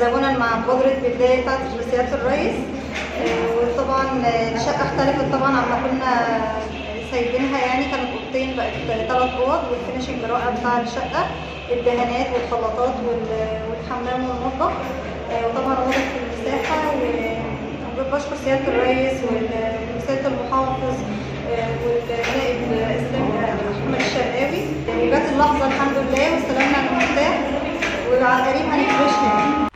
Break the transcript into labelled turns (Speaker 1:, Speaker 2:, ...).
Speaker 1: تزامنا مع مبادرة بداية بتاعت سيادة الرئيس آه، وطبعا الشقة اختلفت طبعا عما كنا سايبينها يعني كانت اوضتين بقت ثلاث اوض والفينشنج الرائع بتاع الشقة الدهانات والخلاطات وال- والحمام والمطبخ آه، وطبعا واضح في المساحة وبشكر سيادة الرئيس وسيادة المحافظ آه، والنائب اسلام احمد الشرقاوي وجات اللحظة الحمد لله واستلمنا المفتاح وعلى قريب هنفرشها